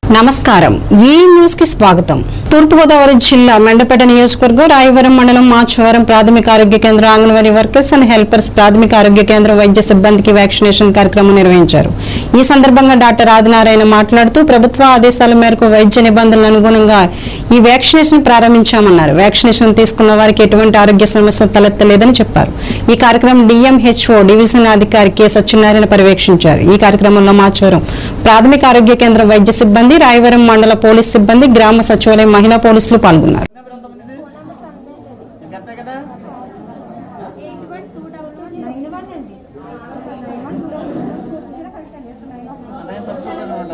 నమస్కారం ఈ న్యూస్ కి స్వాగతం తూర్పుగోదావరి జిల్లా మెండపేట నియోజకవర్గం రాయవరం మండలం మాచవరం ప్రాథమిక ఆరోగ్య కేంద్ర అంగన్వాడీ వర్కర్స్ అండ్ హెల్పర్స్ ప్రాథమిక ఆరోగ్య కేంద్ర వైద్య సిబ్బందికి వ్యాక్సినేషన్ కార్యక్రమం నిర్వహించారు ఈ సందర్భంగా డాక్టర్ ఆదినారాయణ మాట్లాడుతూ ప్రభుత్వ ఆదేశాల మేరకు వైద్య నిబంధనల అనుగుణంగా ఈ వ్యాక్సినేషన్ ప్రారంభించామన్నారు వ్యాక్సినేషన్ తీసుకున్న వారికి ఎటువంటి ఆరోగ్య సమస్య తలెత్తలేదని చెప్పారు ఈ కార్యక్రమం డిఎంహెచ్ఓ డివిజన్ అధికారి కె సత్యనారాయణ పర్యవేక్షించారు ఈ కార్యక్రమంలో మాచవరం ప్రాథమిక ఆరోగ్య కేంద్ర వైద్య సిబ్బంది రాయవరం మండల పోలీస్ సిబ్బంది గ్రామ సచివాలయం మహిళా పోలీసులు పాల్గొన్నారు అంతే కదా అదే తప్పకుండా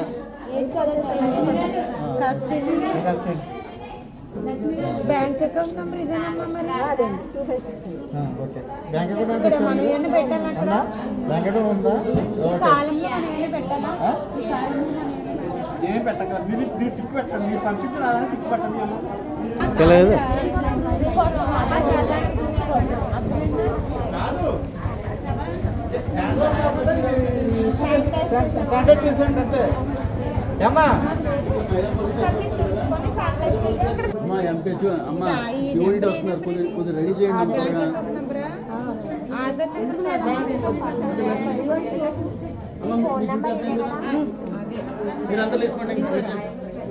బ్యాంక్ అకౌంట్ నెంబర్ ఇదేనమ్మా మరి అదండి two five six okay bank account ఎంత మనం ఏమైనా పెట్టాలా అక్కడ ఉందా బ్యాంక్ అకౌంట్ ఉందా ఓకే కాలంలో మనం ఏమైనా పెట్టాలా ఆ? ఏం పెట్టక మీరు మీరు టిక్ పెట్టండి మీరు పంపించి రాదని టిక్ పెట్టండి వీళ్ళు. తెలియదు కాంటాక్ట్ చేసేయండి అంతే ఏమ్మా అమ్మా ఎంపీహెచ్ అమ్మ యూనిట్ వస్తున్నారు కొద్ది కొద్ది రెడీ చేయండి త్వరగా. ఆధార్ నెంబర్ మీరంతా తీసుకోండి పేషెంట్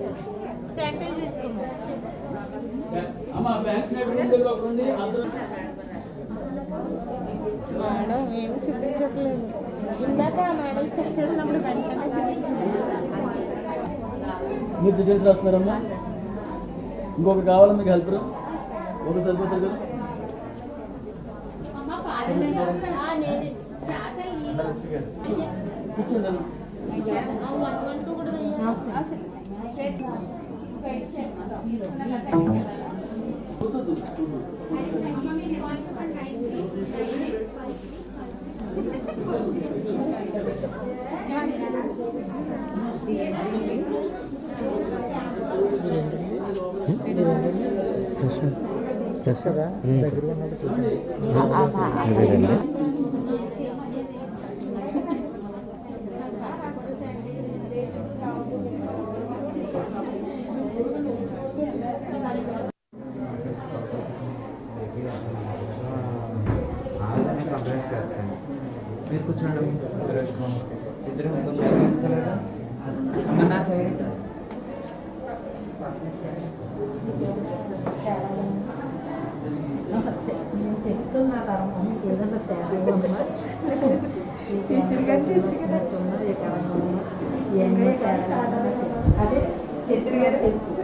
అమ్మ వ్యాక్సినేషన్ ఉండేది ఒకటి ఉంది అందరూ మేడం ఏమి చూపించట్లేదు ఇందాక మేడం చెక్ చేసినప్పుడు వెంటనే మీరు డీటెయిల్స్ రాస్తున్నారమ్మా ఇంకొకటి కావాలా మీకు హెల్పర్ ఒక సరిపోతారు కదా కూర్చోండి అమ్మా అదేనండి మీరు కూర్చోండి ఇద్దరు ఇద్దరు అమ్మన్నా చెప్తున్నా తరం ఏదైనా తేడా ఉందా టీచర్ గారు తీసుకున్నట్టున్నా ఈ కాలంలో ఇవన్నీ తేడా అదే చిత్ర గారు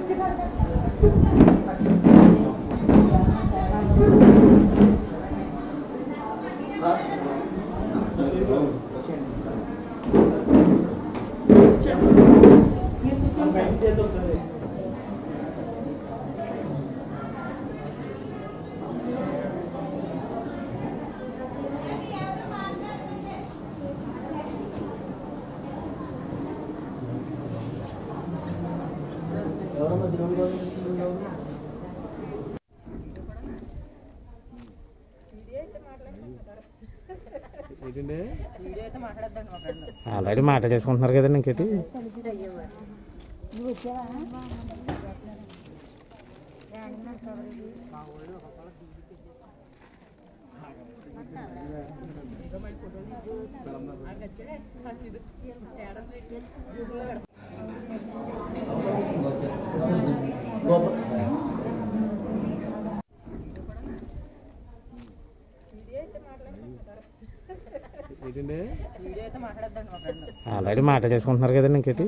ఎవరమ్మా ద్రోణి గారు ఆల్రెడీ మాట చేసుకుంటున్నారు కదండి ఇంకేటి ఆల్రెడీ మాట చేసుకుంటున్నారు కదండి ఇంకేటి